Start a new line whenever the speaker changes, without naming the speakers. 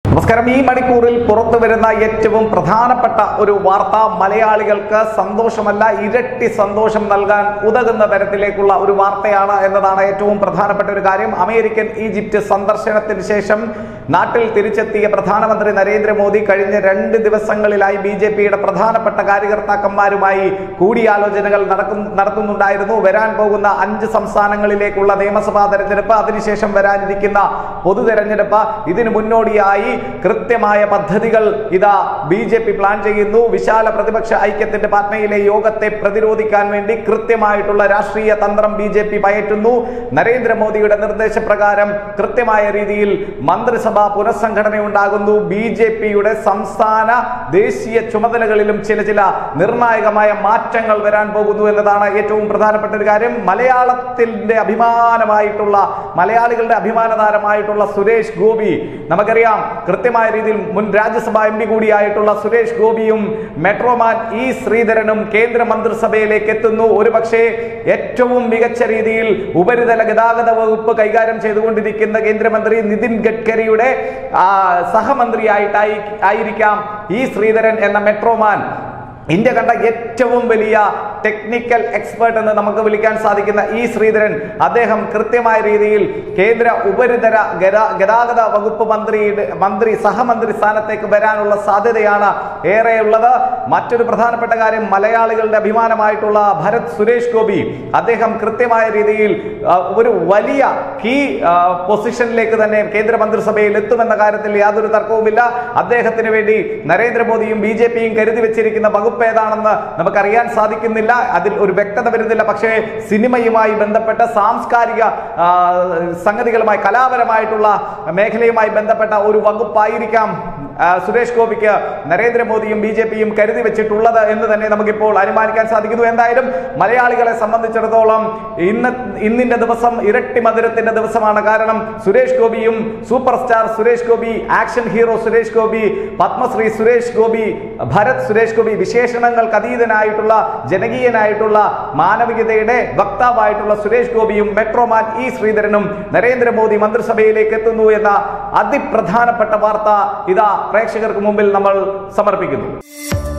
നമസ്കാരം ഈ മണിക്കൂറിൽ പുറത്തു വരുന്ന ഏറ്റവും പ്രധാനപ്പെട്ട ഒരു വാർത്ത മലയാളികൾക്ക് സന്തോഷമല്ല ഇരട്ടി സന്തോഷം നൽകാൻ ഉതകുന്ന തരത്തിലേക്കുള്ള ഒരു വാർത്തയാണ് എന്നതാണ് ഏറ്റവും പ്രധാനപ്പെട്ട ഒരു കാര്യം അമേരിക്കൻ ഈജിപ്റ്റ് സന്ദർശനത്തിന് ശേഷം നാട്ടിൽ തിരിച്ചെത്തിയ പ്രധാനമന്ത്രി നരേന്ദ്രമോദി കഴിഞ്ഞ രണ്ട് ദിവസങ്ങളിലായി ബി ജെ പിയുടെ പ്രധാനപ്പെട്ട കാര്യകർത്താക്കന്മാരുമായി കൂടിയാലോചനകൾ നടക്കും നടത്തുന്നുണ്ടായിരുന്നു വരാൻ പോകുന്ന അഞ്ച് സംസ്ഥാനങ്ങളിലേക്കുള്ള നിയമസഭാ തെരഞ്ഞെടുപ്പ് അതിനുശേഷം വരാനിരിക്കുന്ന പൊതു തെരഞ്ഞെടുപ്പ് ഇതിനു മുന്നോടിയായി കൃത്യമായ പദ്ധതികൾ ഇതാ ബി ജെ പി പ്ലാൻ ചെയ്യുന്നു വിശാല പ്രതിപക്ഷ ഐക്യത്തിന്റെ പാറ്റ്നയിലെ യോഗത്തെ പ്രതിരോധിക്കാൻ വേണ്ടി കൃത്യമായിട്ടുള്ള രാഷ്ട്രീയ തന്ത്രം ബി ജെ പി പയറ്റുന്നു നരേന്ദ്രമോദിയുടെ നിർദ്ദേശപ്രകാരം കൃത്യമായ രീതിയിൽ മന്ത്രിസഭാ പുനഃസംഘടന ഉണ്ടാകുന്നു ബി ജെ പിയുടെ സംസ്ഥാന ദേശീയ ചുമതലകളിലും ചില ചില നിർണായകമായ മാറ്റങ്ങൾ വരാൻ പോകുന്നു എന്നതാണ് ഏറ്റവും പ്രധാനപ്പെട്ട ഒരു കാര്യം മലയാളത്തിന്റെ അഭിമാനമായിട്ടുള്ള മലയാളികളുടെ അഭിമാനതാരമായിട്ടുള്ള സുരേഷ് ഗോപി നമുക്കറിയാം കൃത്യമായ രീതിയിൽ മുൻ രാജ്യസഭാ എം പി കൂടിയായിട്ടുള്ള സുരേഷ് ഗോപിയും മെട്രോമാൻ ഇ ശ്രീധരനും കേന്ദ്ര മന്ത്രിസഭയിലേക്ക് എത്തുന്നു ഒരുപക്ഷെ ഏറ്റവും മികച്ച രീതിയിൽ ഉപരിതല ഗതാഗത വകുപ്പ് കൈകാര്യം ചെയ്തുകൊണ്ടിരിക്കുന്ന കേന്ദ്രമന്ത്രി നിതിൻ ഗഡ്കരിയുടെ ആ, സഹമന്ത്രിയായിട്ടായി ആയിരിക്കാം ഇ ശ്രീധരൻ എന്ന മെട്രോമാൻ ഇന്ത്യ കണ്ട ഏറ്റവും വലിയ ടെക്നിക്കൽ എക്സ്പേർട്ട് എന്ന് നമുക്ക് വിളിക്കാൻ സാധിക്കുന്ന ഈ ശ്രീധരൻ അദ്ദേഹം കൃത്യമായ രീതിയിൽ കേന്ദ്ര ഉപരിതല ഗതാ- ഗതാഗത വകുപ്പ് മന്ത്രിയുടെ മന്ത്രി സഹമന്ത്രി സ്ഥാനത്തേക്ക് വരാനുള്ള സാധ്യതയാണ് ഏറെയുള്ളത് മറ്റൊരു പ്രധാനപ്പെട്ട കാര്യം മലയാളികളുടെ അഭിമാനമായിട്ടുള്ള ഭരത് സുരേഷ് ഗോപി അദ്ദേഹം കൃത്യമായ രീതിയിൽ ആ, ഒരു വലിയ കീ പൊസിഷനിലേക്ക് തന്നെ കേന്ദ്ര മന്ത്രിസഭയിൽ എത്തുമെന്ന കാര്യത്തിൽ യാതൊരു തർക്കവുമില്ല അദ്ദേഹത്തിന് വേണ്ടി നരേന്ദ്രമോദിയും ബി ജെ പിയും കരുതി വെച്ചിരിക്കുന്ന വകുപ്പ് ഏതാണെന്ന് നമുക്കറിയാൻ സാധിക്കുന്നില്ല അതിൽ ഒരു വ്യക്തത വരുന്നില്ല പക്ഷേ സിനിമയുമായി ബന്ധപ്പെട്ട സാംസ്കാരിക ആ, സംഗതികളുമായി കലാപരമായിട്ടുള്ള മേഖലയുമായി ബന്ധപ്പെട്ട ഒരു വകുപ്പായിരിക്കാം ആ, സുരേഷ് ഗോപിക്ക് നരേന്ദ്രമോദിയും ബി ജെ പിയും കരുതി വെച്ചിട്ടുള്ളത് എന്ന് തന്നെ നമുക്കിപ്പോൾ അനുമാനിക്കാൻ സാധിക്കുന്നു എന്തായാലും മലയാളികളെ സംബന്ധിച്ചിടത്തോളം ഇന്ന് ഇന്നിന്റെ ദിവസം ഇരട്ടി മധുരത്തിന്റെ ദിവസമാണ് കാരണം സുരേഷ് ഗോപിയും super star Suresh Gopi action hero Suresh Gopi Padmashri Suresh Gopi Bharat Suresh Gopi വിശേഷണങ്ങൾക്ക് അതീതനായിട്ടുള്ള ജനകീയനായിട്ടുള്ള മാനവികതയുടെ വക്താവായിട്ടുള്ള സുരേഷ് ഗോപിയും മെട്രോമാൻ ഇ ശ്രീധരനും നരേന്ദ്രമോദി മന്ത്രിസഭയിലേക്ക് എത്തുന്നു എന്ന അതിപ്രധാനപ്പെട്ട വാർത്ത ഇതാ പ്രേക്ഷകർക്ക് മുമ്പിൽ നമ്മൾ സമർപ്പിക്കുന്നു